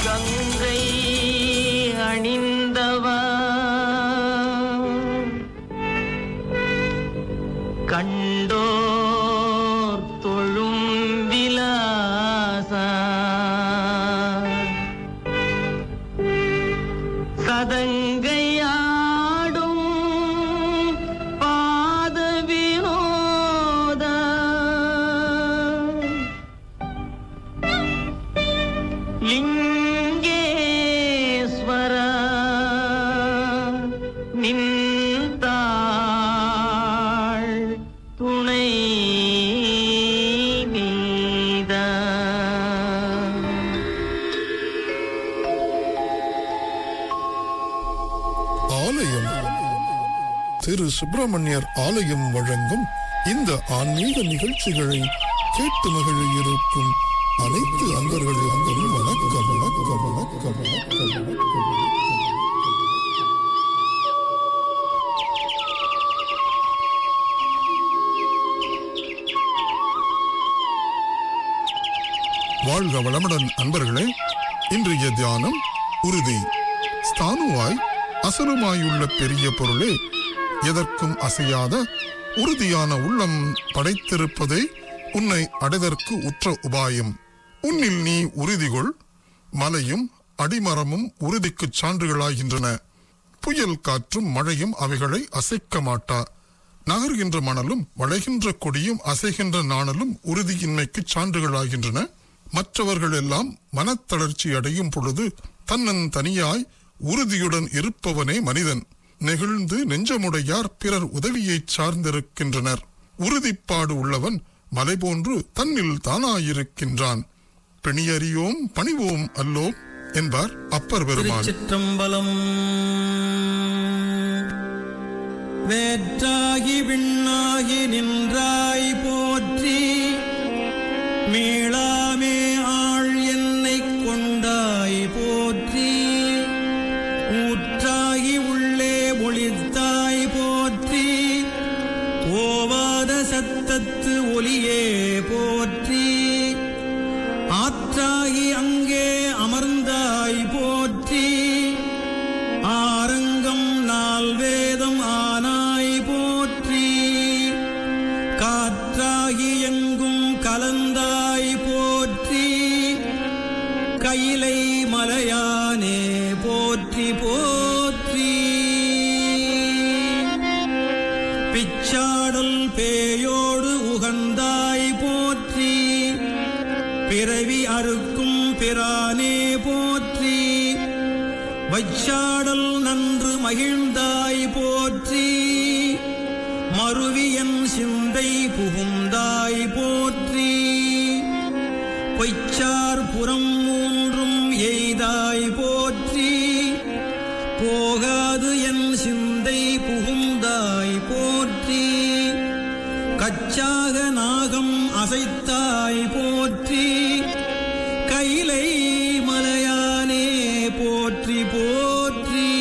கங்கை அணிந்தவா கண்டோர் தொழும் விலாசா சதங்கையாடும் பாத வினோத லிங்கேஸ்வர நின்றாள் துணை நீதா ஆலயம் திரு சுப்பிரமணியர் ஆலயம் வழங்கும் இந்த ஆன்மீக நிகழ்ச்சிகளை கேட்டு மகிழ இருக்கும் அனைத்து அன்பர்களுக்கும் வணக்கம் வணக்கம் வணக்கம் வணக்கம் வணக்கம் வாழ்க வளமுடன் அன்பர்களே இன்றைய தியானம் உறுதி ஸ்தானுவாய் அசலுமாயுள்ள பெரிய பொருளே எதற்கும் அசையாத உறுதியான உள்ளம் படைத்திருப்பதே உன்னை அடைதற்கு உற்ற உபாயம் உன்னில் நீ உறுதிகொள் மலையும் அடிமரமும் உறுதிக்குச் சான்றுகளாகின்றன புயல் காற்றும் மழையும் அவைகளை அசைக்க மாட்டா நகர்கின்ற மணலும் வளைகின்ற கொடியும் அசைகின்ற நாணலும் உறுதியின்மைக்குச் சான்றுகளாகின்றன மற்றவர்கள் எல்லாம் மனத்தளர்ச்சி அடையும் பொழுது தன்னன் தனியாய் உறுதியுடன் இருப்பவனே மனிதன் நெகிழ்ந்து நெஞ்சமுடையார் பிறர் உதவியைச் சார்ந்திருக்கின்றனர் உறுதிப்பாடு உள்ளவன் மலை போன்று தன்னில் தானாயிருக்கின்றான் பிணியறியோம் பணிவோம் அல்லோம் என்பார் அப்பர் பெருமான் திருச்சிற்றம்பலம் வேற்றாகி விண்ணாகி நின்றாய் போற்றி மீளாமே ஆள் என்னை கொண்டாய் போற்றி ஊற்றாகி உள்ளே ஒளித்தாய் போற்றி ஓவாத சத்தத்து ஒலியே போற்றி ஆற்றாகி அங்கே அமர்ந்தாய் போற்றி ஆரங்கம் நால் வேதம் ஆனாய் போற்றி காற்றாகி எங்கும் கலந்தாய் போற்றி கைலை மலையானே போற்றி போற்றி பிச்சாடல் பேயோடு உகந்தாய் போற்றி பிறவி அறுக்கும் பிரானே போற்றி வைச்சாடல் நன்று மகிழ்ந்தாய் போற்றி மருவியன் சிந்தை புகுந்தாய் போற்றி பொய்ச்சார் புறம் மூன்றும் எய்தாய் போற்றி போகாது என் சிந்தை புகுந்தாய் போற்றி கச்சாக நாகம் அசைத்தாய் போற்றி கைலை மலையானே போற்றி போற்றி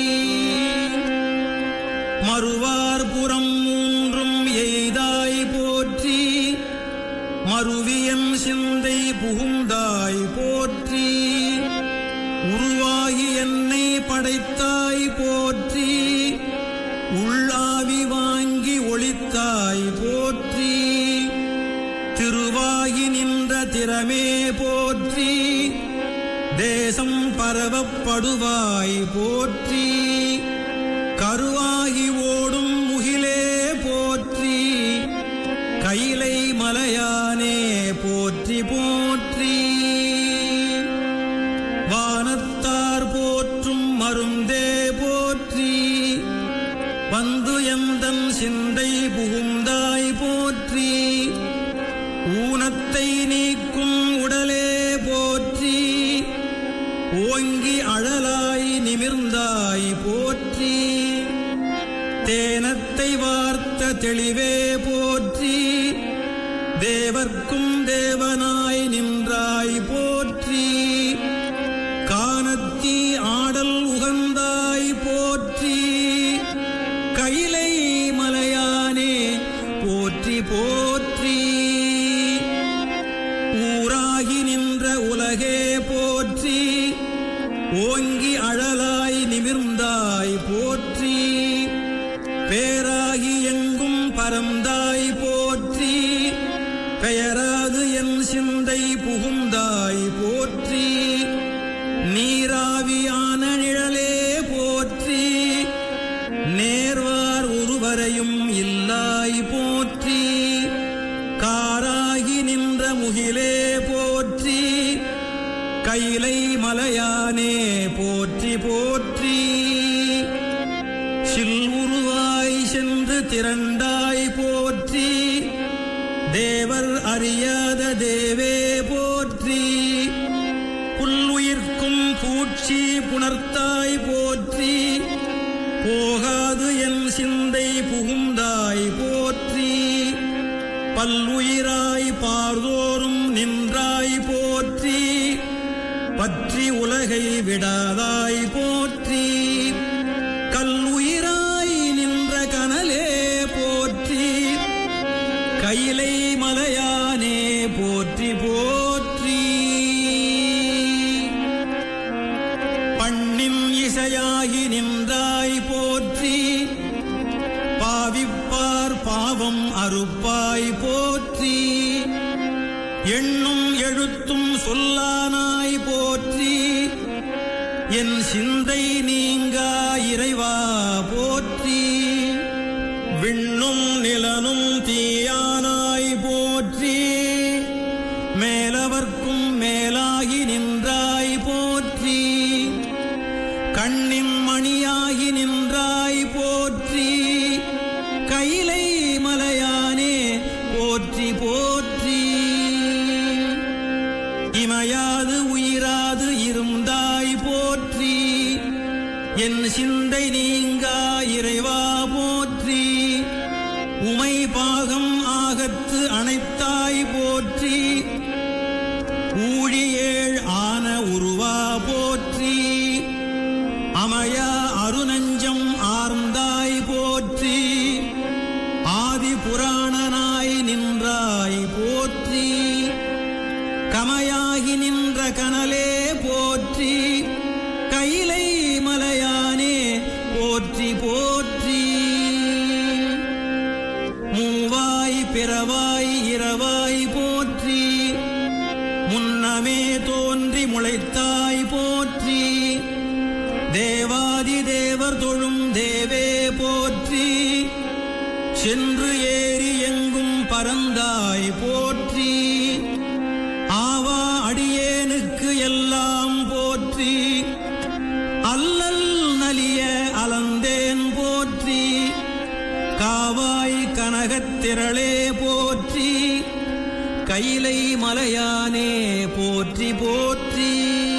மறுவார் புறம் மூன்றும் எய்தாய் போற்றி மறுவியன் சிந்தை புகுந்தாய் போற்றி உருவாகி என்னை படைத்தாய் போற்றி உள்ளாவி வாங்கி ஒளித்தாய் போற்றி திருவாகி நின்ற திறமே போற்றி தேசம் பரவப்படுவாய் போற்றி கருவாகி ஓடும் முகிலே போற்றி கைலை மலையானே போற்றி போற்றி வானத்தார் போற்றும் மருந்தே போற்றி வந்து எந்தன் சிந்தை புகுந்தாய் போற்றி ஊனத்தை நீக்கும் உடலே போற்றி ஓங்கி அழலாய் நிமிர்ந்தாய் போற்றி தேனத்தை வார்த்த தெளிவே போற்றி தேவர்க்கும் தேவனாய் நின்றாய் போற்றி கானத்தி ஆடல் உகந்தாய் போற்றி கைலை மலையானே போற்றி போற்றி ஊராகி நின்ற உலகே போற்றி ஓங்கி அழலாய் நிமிர்ந்தாய் போற்றி பேராகி எங்கும் பரந்தாய் போற்றி பெயராது என் சிந்தை புகுந்தாய் போற்றி நீராவியான நிழலே போற்றி நேர்வார் ஒருவரையும் இல்லாய் போற்றி காராகி நின்ற முகிலே போற்றி கைலை மலையானே போற்றி போற்றி சில்வுருவாய் சென்று திரண்டாய் போற்றி தேவர் அறியாத தேவே போற்றி புல்லுயிர்க்கும் பூச்சி புணர்த்தாய் போற்றி போகாது என் சிந்தை புகுந்தாய் போற்றி பல்லுயிராய் பார்தோறும் நின்றாய் போற்றி பற்றி உலகை விடாதாய் போற்றி கல்லுயிராய் நின்ற கனலே போற்றி கையிலை மலையானே போற்றி போற்றி பண்ணின் இசையாகி நின்றாய் போற்றி பாவிப்பார் பாவம் அறுப்பாய் போற்றி எண்ணும் எழுத்தும் சொல்லானாய் போற்றி என் சிந்தை நீங்கா இறைவா போற்றி விண்ணும் நிலனும் தீயானாய் போற்றி மேலவர்க்கும் மேலாகி நின்றாய் போற்றி கண்ணின் மணியாகி நின்றாய் போற்றி கைலை மலையானே போற்றி போற்றி இமையாது உயிராது இருந்தாய் போற்றி என் சிந்தை நீங்கா இறைவா போற்றி உமை பாகம் ஆகத்து அணைத்தாய் போற்றி ஊழியேழ் ஆன உருவா போற்றி அமயா அருணஞ்சம் ஆர்ந்தாய் போற்றி ஆதி புராணனாய் நின்றாய் போற்றி கமையாகி நின்ற கனலே போற்றி கைலை மலையானே போற்றி போற்றி மூவாய் பிறவாய் இரவாய் போற்றி முன்னமே தோன்றி முளைத்தாய் போற்றி தேவாதி தேவர் தொழும் தேவே போற்றி சென்று ஏறி எங்கும் பறந்தாய் போற்றி ஆவா அடியேனுக்கு எல்லாம் போற்றி அல்லல் நலிய அலந்தேன் போற்றி காவாய் கனகத்திரளே போற்றி கைலை மலையானே போற்றி போற்றி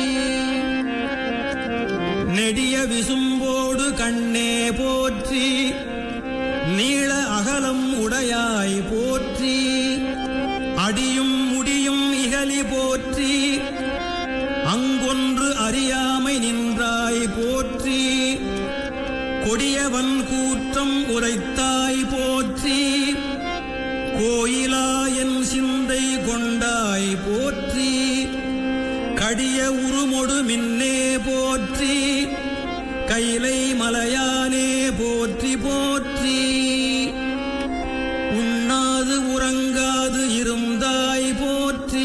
நெடிய விசும்போடு கண்ணே போற்றி நீள அகலம் உடையாய் போற்றி அடியும் முடியும் இகலி போற்றி அங்கொன்று அறியாமை நின்றாய் போற்றி கொடியவன் கூற்றம் உரைத்தாய் போற்றி கோயிலா என் சிந்தை கொண்டாய் போற்றி கடிய உருமொடு மின்னே போற்றி கைலை மலையானே போற்றி போற்றி உண்ணாது உறங்காது இருந்தாய் போற்றி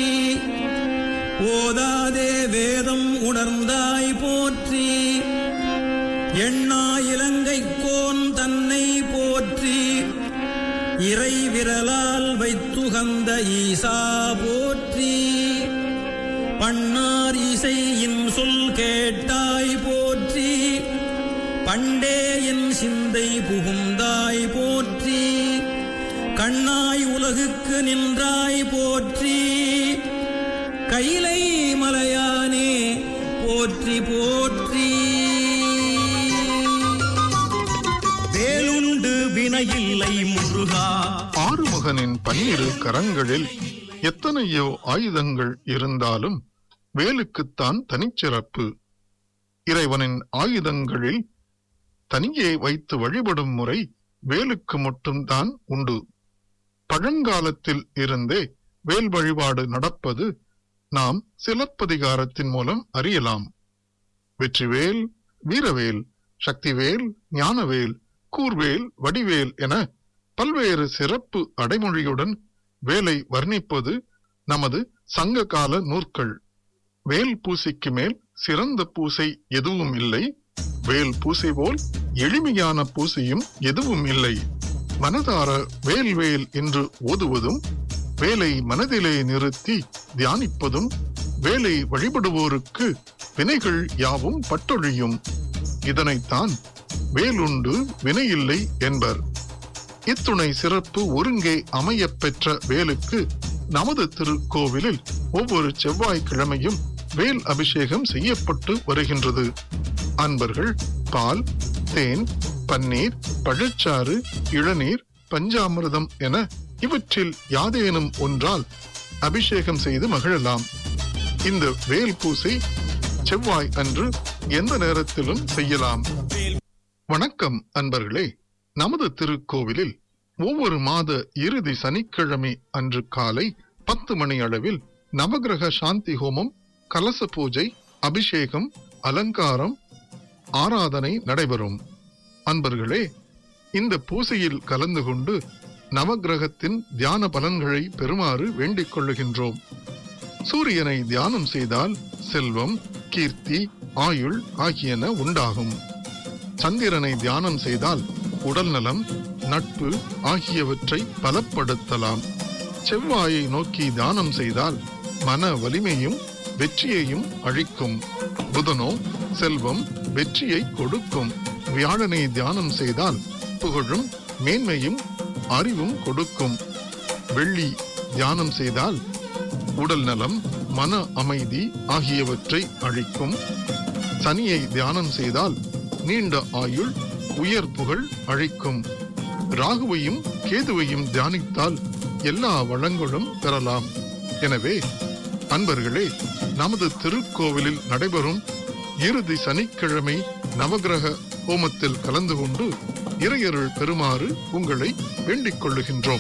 ஓதாதே வேதம் உணர்ந்தாய் போற்றி எண்ணா இலங்கை கோன் தன்னை போற்றி இறை விரலால் வைத்துகந்த ஈசா போற்றி பண்ணார் இசையின் சொல் கேட்டாய் போற்றி பண்டே என் சிந்தை புகுந்தாய் போற்றி கண்ணாய் உலகுக்கு நின்றாய் போற்றி கைலை மலையானே போற்றி போற்றி வேலுண்டு வினையில்லை முருகா ஆறுமுகனின் பன்னிரு கரங்களில் எத்தனையோ ஆயுதங்கள் இருந்தாலும் வேலுக்குத்தான் தனிச்சிறப்பு இறைவனின் ஆயுதங்களில் தனியே வைத்து வழிபடும் முறை வேலுக்கு மட்டும்தான் உண்டு பழங்காலத்தில் இருந்தே வேல் வழிபாடு நடப்பது நாம் சிலப்பதிகாரத்தின் மூலம் அறியலாம் வெற்றிவேல் வீரவேல் சக்திவேல் ஞானவேல் கூர்வேல் வடிவேல் என பல்வேறு சிறப்பு அடைமொழியுடன் வேலை வர்ணிப்பது நமது சங்ககால நூற்கள் வேல் பூசைக்கு மேல் சிறந்த பூசை எதுவும் இல்லை வேல் பூசை போல் எளிமையான பூசையும் எதுவும் இல்லை மனதார வேல் வேல் என்று ஓதுவதும் வேலை மனதிலே நிறுத்தி தியானிப்பதும் வேலை வழிபடுவோருக்கு வினைகள் யாவும் பட்டொழியும் இதனைத்தான் வேலுண்டு வினையில்லை என்பர் இத்துணை சிறப்பு ஒருங்கே அமையப் பெற்ற வேலுக்கு நமது திருக்கோவிலில் ஒவ்வொரு செவ்வாய்க்கிழமையும் வேல் அபிஷேகம் செய்யப்பட்டு வருகின்றது அன்பர்கள் பால் தேன் பன்னீர் பழச்சாறு இளநீர் பஞ்சாமிர்தம் என இவற்றில் யாதேனும் ஒன்றால் அபிஷேகம் செய்து மகிழலாம் இந்த வேல் பூசை செவ்வாய் அன்று எந்த நேரத்திலும் செய்யலாம் வணக்கம் அன்பர்களே நமது திருக்கோவிலில் ஒவ்வொரு மாத இறுதி சனிக்கிழமை அன்று காலை பத்து மணி அளவில் நவகிரக சாந்தி ஹோமம் கலச பூஜை அபிஷேகம் அலங்காரம் ஆராதனை நடைபெறும் அன்பர்களே இந்த பூசையில் கலந்து கொண்டு நவகிரகத்தின் தியான பலன்களை பெறுமாறு வேண்டிக் கொள்ளுகின்றோம் சூரியனை தியானம் செய்தால் செல்வம் கீர்த்தி ஆயுள் ஆகியன உண்டாகும் சந்திரனை தியானம் செய்தால் உடல் நலம் நட்பு ஆகியவற்றை பலப்படுத்தலாம் செவ்வாயை நோக்கி தியானம் செய்தால் மன வலிமையும் வெற்றியையும் அழிக்கும் புதனோ செல்வம் வெற்றியை கொடுக்கும் வியாழனை தியானம் செய்தால் புகழும் மேன்மையும் அறிவும் கொடுக்கும் வெள்ளி தியானம் செய்தால் உடல் நலம் மன அமைதி ஆகியவற்றை அழிக்கும் சனியை தியானம் செய்தால் நீண்ட ஆயுள் உயர் புகழ் அழிக்கும் ராகுவையும் கேதுவையும் தியானித்தால் எல்லா வளங்களும் பெறலாம் எனவே அன்பர்களே நமது திருக்கோவிலில் நடைபெறும் இறுதி சனிக்கிழமை நவகிரக ஹோமத்தில் கலந்து கொண்டு இறையருள் பெறுமாறு உங்களை வேண்டிக் கொள்ளுகின்றோம்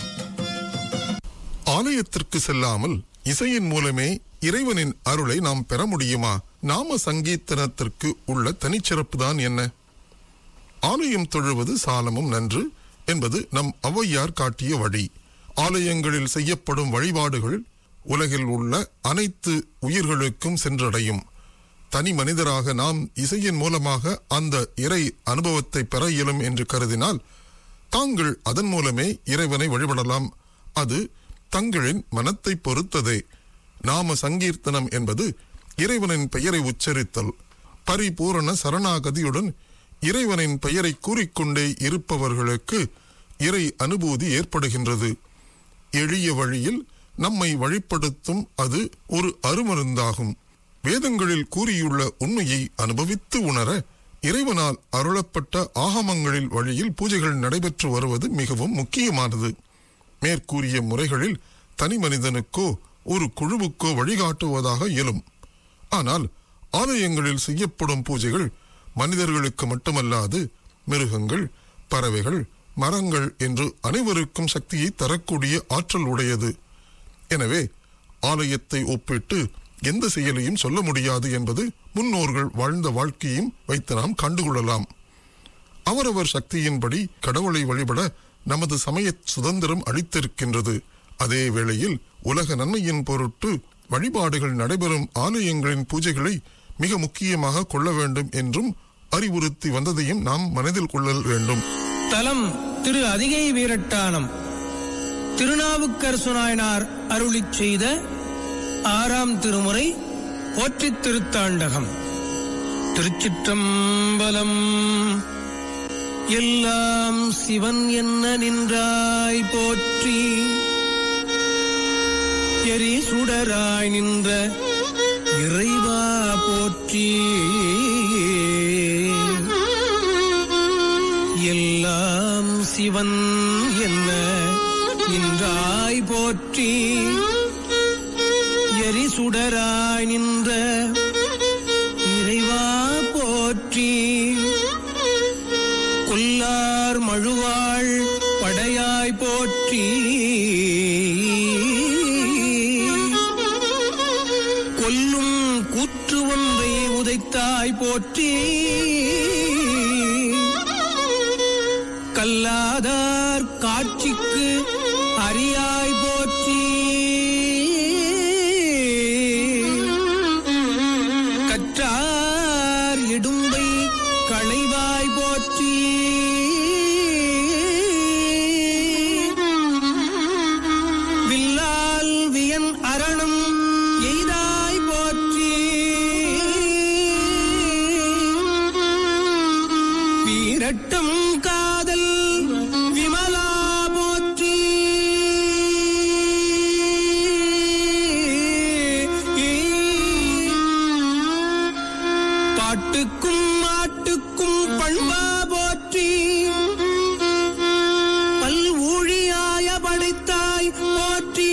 ஆலயத்திற்கு செல்லாமல் இசையின் மூலமே இறைவனின் அருளை நாம் பெற முடியுமா நாம சங்கீர்த்தனத்திற்கு உள்ள தனிச்சிறப்பு தான் என்ன ஆலயம் தொழுவது சாலமும் நன்று என்பது நம் ஔவையார் காட்டிய வழி ஆலயங்களில் செய்யப்படும் வழிபாடுகள் உலகில் உள்ள அனைத்து உயிர்களுக்கும் சென்றடையும் தனி மனிதராக நாம் இசையின் மூலமாக அந்த இறை அனுபவத்தை பெற இயலும் என்று கருதினால் தாங்கள் அதன் மூலமே இறைவனை வழிபடலாம் அது தங்களின் மனத்தை பொறுத்ததே நாம சங்கீர்த்தனம் என்பது இறைவனின் பெயரை உச்சரித்தல் பரிபூரண சரணாகதியுடன் இறைவனின் பெயரை கூறிக்கொண்டே இருப்பவர்களுக்கு இறை அனுபூதி ஏற்படுகின்றது எளிய வழியில் நம்மை வழிப்படுத்தும் அது ஒரு அருமருந்தாகும் வேதங்களில் கூறியுள்ள உண்மையை அனுபவித்து உணர இறைவனால் அருளப்பட்ட ஆகமங்களில் வழியில் பூஜைகள் நடைபெற்று வருவது மிகவும் முக்கியமானது மேற்கூறிய முறைகளில் தனி மனிதனுக்கோ ஒரு குழுவுக்கோ வழிகாட்டுவதாக இயலும் ஆனால் ஆலயங்களில் செய்யப்படும் பூஜைகள் மனிதர்களுக்கு மட்டுமல்லாது மிருகங்கள் பறவைகள் மரங்கள் என்று அனைவருக்கும் சக்தியை தரக்கூடிய ஆற்றல் உடையது எனவே ஆலயத்தை ஒப்பிட்டு எந்த செயலையும் சொல்ல முடியாது என்பது முன்னோர்கள் வாழ்ந்த வாழ்க்கையும் வைத்து நாம் கண்டுகொள்ளலாம் அவரவர் சக்தியின்படி கடவுளை வழிபட நமது சமய சுதந்திரம் அளித்திருக்கின்றது அதே வேளையில் உலக நன்மையின் பொருட்டு வழிபாடுகள் நடைபெறும் ஆலயங்களின் பூஜைகளை மிக முக்கியமாக கொள்ள வேண்டும் என்றும் அறிவுறுத்தி வந்ததையும் நாம் மனதில் கொள்ளல் வேண்டும் தலம் திரு அதிகை வீரட்டானம் திருநாவுக்கரசு நாயனார் அருளிச் செய்த ஆறாம் திருமுறை போற்றித் திருத்தாண்டகம் திருச்சிற்றம்பலம் எல்லாம் சிவன் என்ன நின்றாய் போற்றி எரி சுடராய் நின்ற இறைவா போற்றி எல்லாம் சிவன் என்ன நின்றாய் போற்றி எரி சுடராய் நின்ற இறைவா போற்றி கொல்லார் மழுவாள் படையாய் போற்றி கொல்லும் கூற்று ஒன்றை உதைத்தாய் போற்றி கல்லாதார் காட்சிக்கு அரியாய் போற்றி கற்றார் இடும்பை களைவாய் போற்றி வில்லால் வியன் அரணம் எய்தாய் போற்றி வீரட்டம் காதல் விமலா போற்றி பாட்டுக்கும் மாட்டுக்கும் பண்பா போற்றி பல் ஊழியாய படைத்தாய் போற்றி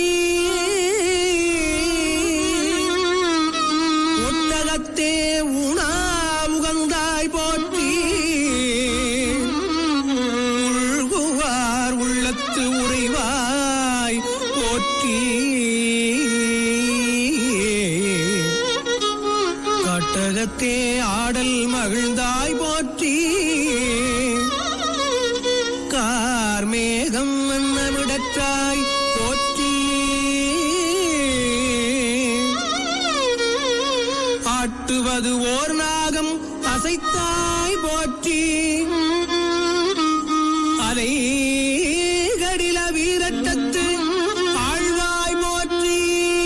ஒட்டகத்தே உணா உகந்தாய் போற்றி உள்குவார் உள்ளத்து உறைவாய் போற்றி காட்டகத்தே ஆடல் மகிழ்ந்தாய் போற்றி கார்மேகம் மன்னமிடற்றாய் போற்றி ஆட்டுவது ஓர் நாகம் அசைத்தாய் போற்றி அலை கடில வீரட்டத்து ஆழ்வாய் போற்றி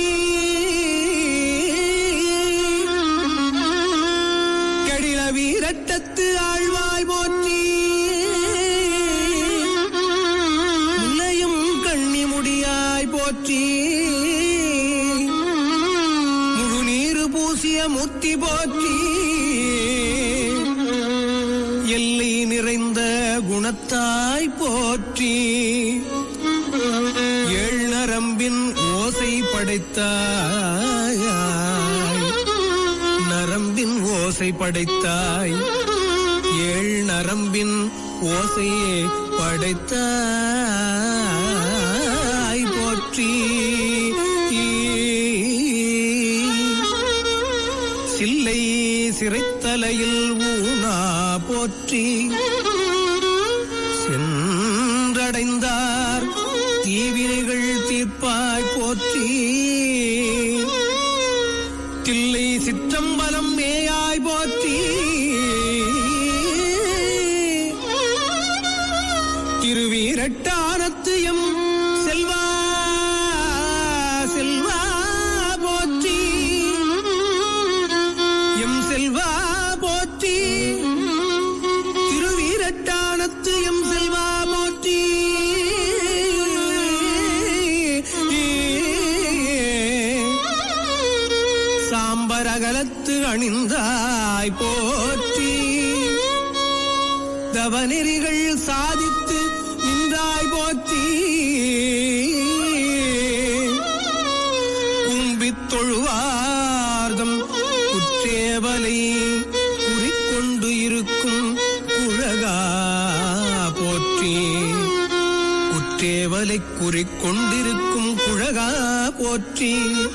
கடில வீரட்டத்து ஆழ்வாய் போற்றி முல்லையும் கண்ணி முடியாய் போற்றி முழுநீரு பூசிய முத்தி போற்றி எல்லை நிறைந்த குணத்தாய் போற்றி ஏழ் நரம்பின் ஓசை படைத்தாய் நரம்பின் ஓசை படைத்தாய் ஏழ் நரம்பின் ஓசையே படைத்தாய் போற்றி சில்லை சிறைத்தலையில் ஊனா போற்றி சென்றடைந்தார் தீவினைகள் தீர்ப்பாய் போற்றி தில்லை சிற்றம்பலம் மேயாய் போற்றி திருவீரட்டானத்து எம் செல்வா செல்வா போற்றி எம் செல்வா போற்றி திருவீரட்டானத்து எம் செல்வா போற்றி சாம்பரகலத்து அணிந்தாய் போற்றி தவநெறிகள் சாதித்து நின்றாய் போற்றி கும்பித் தொழுவார்தம் குற்றேவலை குறிக்கொண்டு இருக்கும் குழகா போற்றி குற்றேவலை குறிக்கொண்டிருக்கும் குழகா போற்றி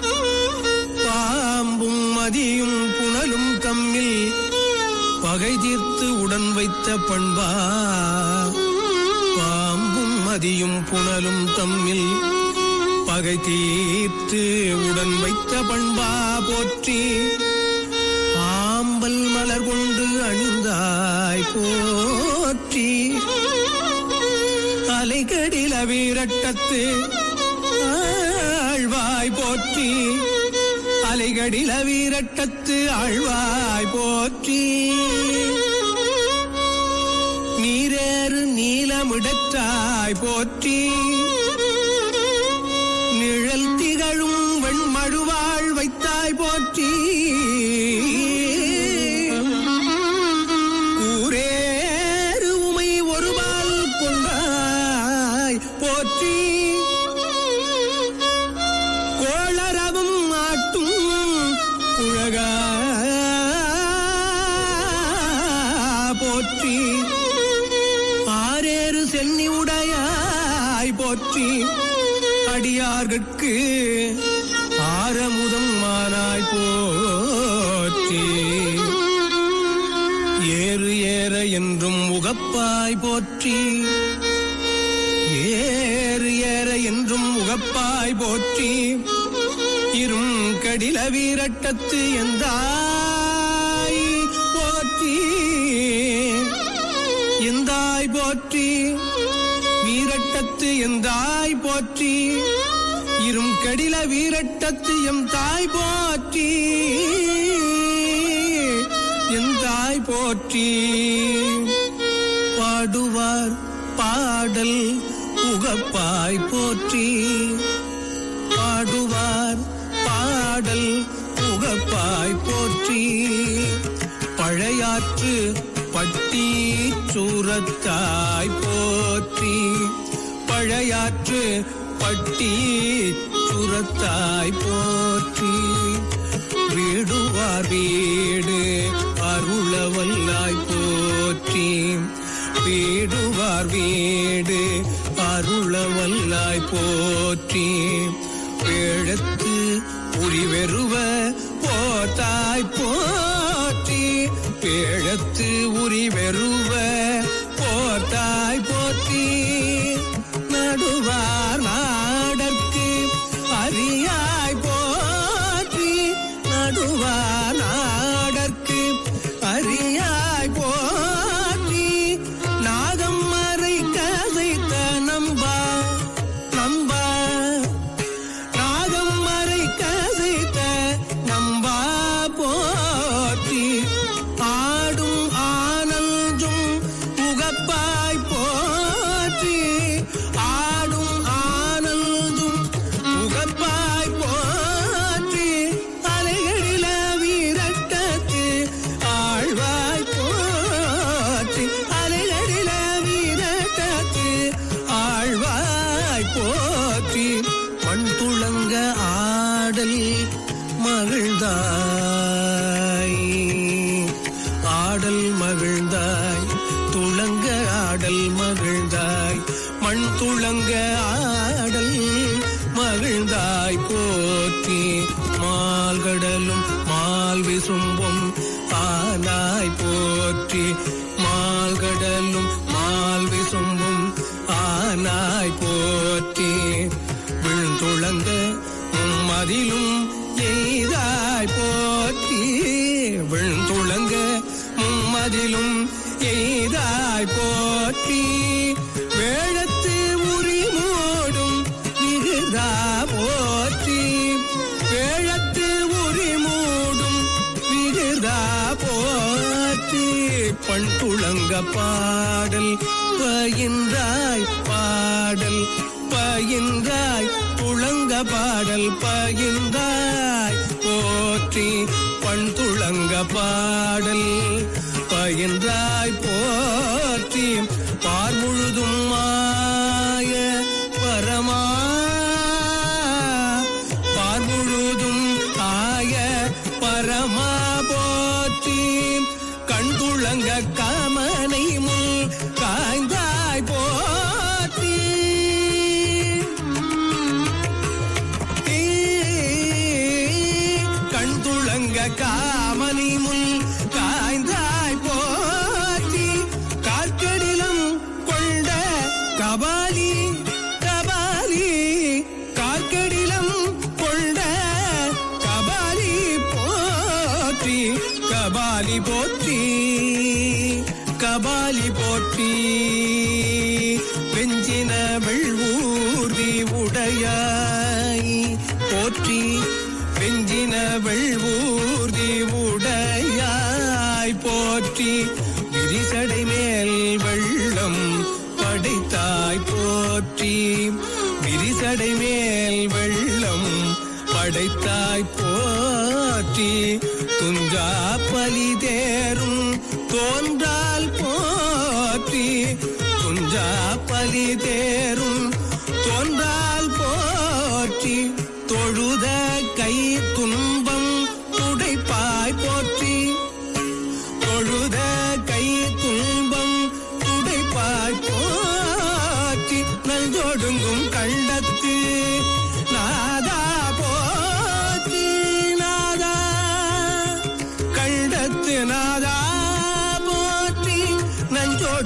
பாம்பும் மதியும் புனலும் தம்மில் பகை தீர்த்து உடன் வைத்த பண்பா பாம்பும் மதியும் புனலும் தம்மில் பகை தீர்த்து உடன் வைத்த பண்பா போற்றி ஆம்பல் மலர் கொண்டு அணிந்தாய் போற்றி அலைகடில வீரட்டத்து ஆழ்வாய் போற்றி அலைகடில வீரட்டத்து ஆழ்வாய் போற்றி நீரேறு நீலமிடற்றாய் போற்றி நிழல் திகழும் வெண்மழுவாள் வைத்தாய் போற்றி கூரேறு உமை ஒருபால் கொண்டாய் போற்றி கோளரவும் ஆட்டும் உலகா போற்றி ஆரேறு சென்னி உடையாய் போற்றி அடியார்கட்கு ஆரமுதம் மானாய் போற்றி ஏறு ஏற என்றும் உகப்பாய் போற்றி ஏறு ஏற என்றும் உகப்பாய் போற்றி இரும் கடில வீரட்டத்து எந்தாய் போற்றி எந்தாய் போற்றி வீரட்டத்து எந்தாய் போற்றி இரும் கடில வீரட்டத்து எம் தாய் போற்றி என் தாய் போற்றி பாடுவார் பாடல் உகப்பாய் போற்றி பாடுவார் பாடல் உகப்பாய் போற்றி பழையாற்று பட்டி சூரத்தாய் போற்றி பழையாற்று பட்டி சுரத்தாய் போற்றி வீடுவார் வீடு அருளவல்லாய் போற்றி வீடுவார் வீடு அருளவல்லாய் போற்றி வேழத்து உரிவெருவ போத்தாய் போற்றி வேழத்து உரிவெருவ போத்தாய் போற்றி நடுவார் நாடற்கு அரியாய் போற்றி நடுவார் நாடற்கு அரியாய் போற்றி நாகம் மறை கதைத்த நம்பா நம்பா நாகம் மறை கதைத்த நம்பா போற்றி ஆடும் ஆனந்தும் உகப்பாய் போற்றி ஆடும் ஆனந்தும் உகப்பாய் போற்றி அலைகளில வீரட்டத்து ஆழ்வாய் போற்றி அலைகளில வீரட்டத்து ஆழ்வாய் போற்றி மண் துளங்க ஆடல் மகிழ்ந்தாய் ஆடல் மகிழ்ந்தாய் துளங்க ஆடல் மகிழ்ந்தாய் மண் துளங்க ஆடல் மகிழ்ந்தாய் போற்றி மால்கடலும் மால் விசும்பும் ஆனாய் போற்றி மால்கடலும் மால் விசும்பும் ஆனாய் போற்றி விழுந்துளங்க மும்மதிலும் எய்தாய் போற்றி விழுந்துளங்க மும்மதிலும் எய்தாய் போற்றி வேழத்து உரி மூடும் மிகுதா போற்றி வேழத்து உரி மூடும் மிகுதா போற்றி பண் துளங்க பாடல் பயின்றாய் பாடல் பயின்றாய் துளங்க பாடல் பயின்றாய் போற்றி பண் துளங்க பாடல் பயின்றாய் போற்றி பார் முழுதும் மாய பரமா பார் முழுதும் ஆய பரமா போற்றி கண் துளங்க காமனை முள் காய்ந்தாய் போற்றி கண் துளங்க காமனை முள் காய்ந்தாய் போற்றி கார்க்கடிலம் கொண்ட கபாலி கபாலி கார்க்கடிலம் கொண்ட கபாலி போற்றி கபாலி போற்றி கபாலி போற்றி வெஞ்சின வெள்வூர்தி உடையாய் போற்றி வெஞ்சின வெள்வூர்தி உடையாய் போற்றி விரிசடை மேல் வெள்ளம் படைத்தாய் போற்றி விரிசடை மேல் வெள்ளம் படைத்தாய் போற்றி துஞ்சா பலி தேரும் தோன்றால் போற்றி துஞ்சா பலி தேரும் தோன்றால் போற்றி தொழுத கை துன்பம் துடைப்பாய் போற்றி தொழுத கை துன்பம் துடைப்பாய் போற்றி நல்தொடுங்கும் கண்டத்து நாதா போற்றி நாதா கண்டத்து நாதா போ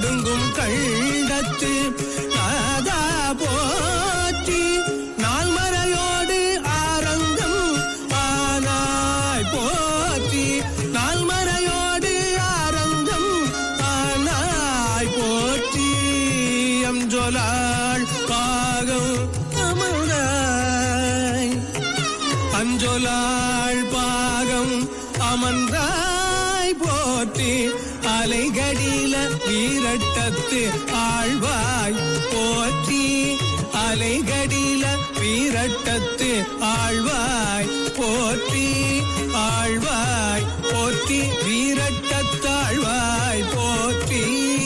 நடுங்கும் கண்டத்து நாதா போற்றி நால்மறையோடு ஆரங்கம் ஆனாய் போற்றி நால்மறையோடு ஆரங்கம் ஆனாய் போற்றி அஞ்சொலாள் பாகம் அமர்ந்தாய் அஞ்சொலாள் பாகம் அமர்ந்தாய் போற்றி அலைகடில வீரட்டத்து ஆழ்வாய் போற்றி அலைகடில வீரட்டத்து ஆழ்வாய் போற்றி ஆழ்வாய் போற்றி வீரட்டத்தாழ்வாய் போற்றி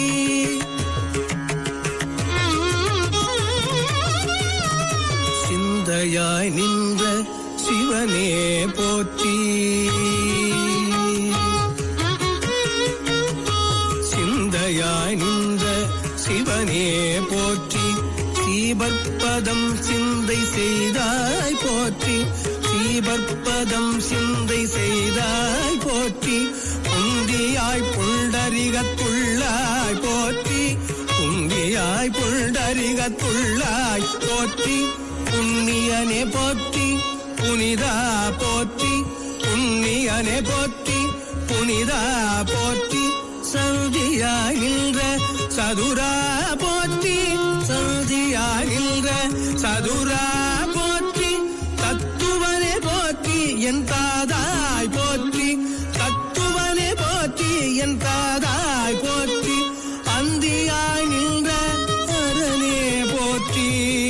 சிந்தையாய் நின்ற சிவனே போற்றி சிந்தையாய் நின்ற சிவனே போற்றி சீபற்பதம் சிந்தை செய்தாய் போற்றி சீபற்பதம் சிந்தை செய்தாய் போற்றி உந்தியாய் புண்டரிகத்துள்ளாய் போற்றி உந்தியாய் புண்டரிகத்துள்ளாய் போற்றி புண்ணியனே போற்றி புனிதா போற்றி புண்ணியனே போற்றி புனிதா போற்றி சந்தியாகின்ற சதுரா போற்றி சந்தியாகின்ற சதுரா போற்றி தத்துவனே போற்றி என் தாதாய் போற்றி தத்துவனே போற்றி என் தாதாய் போற்றி அந்தியாய் நின்ற அரணே போற்றி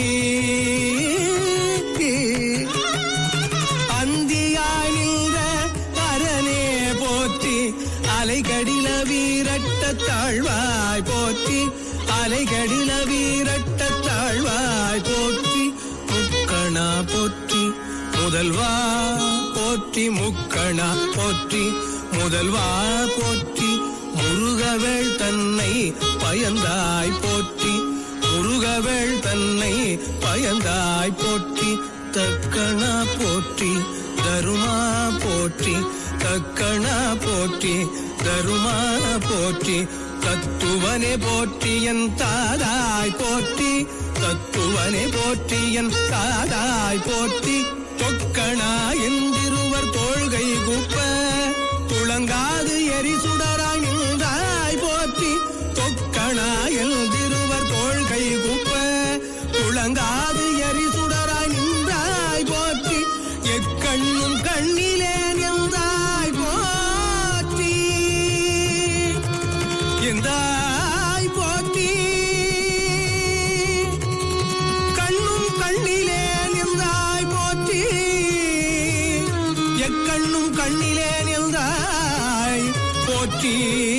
அந்தியாய் நின்ற அரணே போற்றி அலைகடில வீரட்ட தாழ்வாய் போற்றி அலைகடில வீரட்ட தாழ்வாய் போற்றி முக்கணா போற்றி முதல்வா போற்றி முக்கணா போற்றி முதல்வா போற்றி முருகவேள் தன்னை பயந்தாய் போற்றி முருகவேள் தன்னை பயந்தாய் போற்றி தக்கணா போற்றி தருமா போற்றி தக்கணா போற்றி தருமா போற்றி தத்துவனே போற்றி என் தாதாய் போற்றி தத்துவனே போற்றி என் தாதாய் போற்றி தொக்கணா எந்திருவர் தோள்கை குப்ப துளங்காது எரி சுடராய் நின்றாய் போற்றி தொக்கணா எழுதிருவர் தோள்கை குப்ப துளங்காது எரி சுடராய் நின்றாய் போற்றி எக்கண்ணும் கண்ணிலே நின்றாய் போற்றி எந்தாய் போற்றி கண்ணும் கண்ணிலே நின்றாய் போற்றி எக்கண்ணும் கண்ணிலே நின்றாய் போற்றி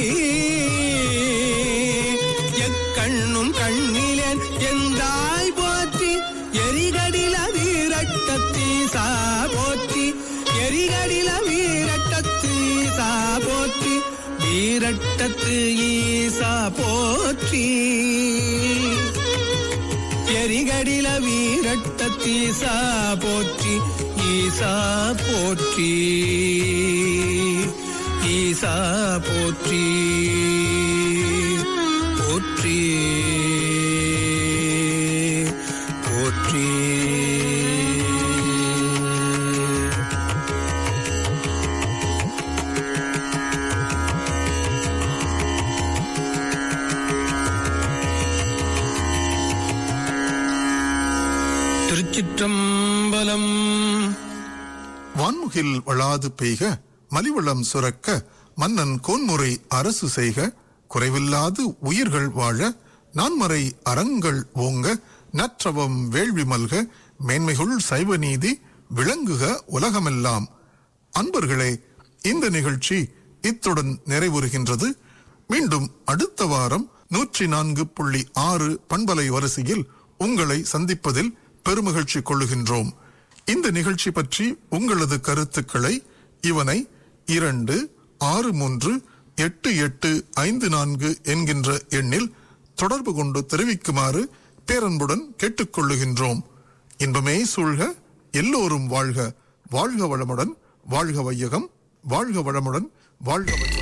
எக்கண்ணும் கண்ணிலே எந்தாய் போற்றி எரிகடில வீரட்டத்தீசா போற்றி எரிகடில வீரட்டத்தீசா போற்றி வீரட்டத்து ஈசா போற்றி எரிகடில வீரட்டத்தீசா போற்றி ஈசா போற்றி ஈசா போற்றி போற்றி போற்றி திருச்சிற்றம்பலம் வான்முகில் வளாது பெய்க மலிவளம் சுரக்க மன்னன் கோன்முறை அரசு செய்க குறைவில்லாது உயிர்கள் வாழ நான்மறை அறங்கள் ஓங்க நற்றவம் வேள்வி மல்க மேன்மைகுள் சைவ நீதி விளங்குக உலகமெல்லாம் அன்பர்களே இந்த நிகழ்ச்சி இத்துடன் நிறைவுறுகின்றது மீண்டும் அடுத்த வாரம் நூற்றி நான்கு புள்ளி ஆறு பண்பலை வரிசையில் உங்களை சந்திப்பதில் பெருமகிழ்ச்சி கொள்ளுகின்றோம் இந்த நிகழ்ச்சி பற்றி உங்களது கருத்துக்களை இவனை இரண்டு ஆறு மூன்று எட்டு எட்டு ஐந்து நான்கு என்கின்ற எண்ணில் தொடர்பு கொண்டு தெரிவிக்குமாறு பேரன்புடன் கேட்டுக்கொள்ளுகின்றோம் இன்பமே சூழ்க எல்லோரும் வாழ்க வாழ்க வளமுடன் வாழ்க வையகம் வாழ்க வளமுடன் வாழ்க வையகம்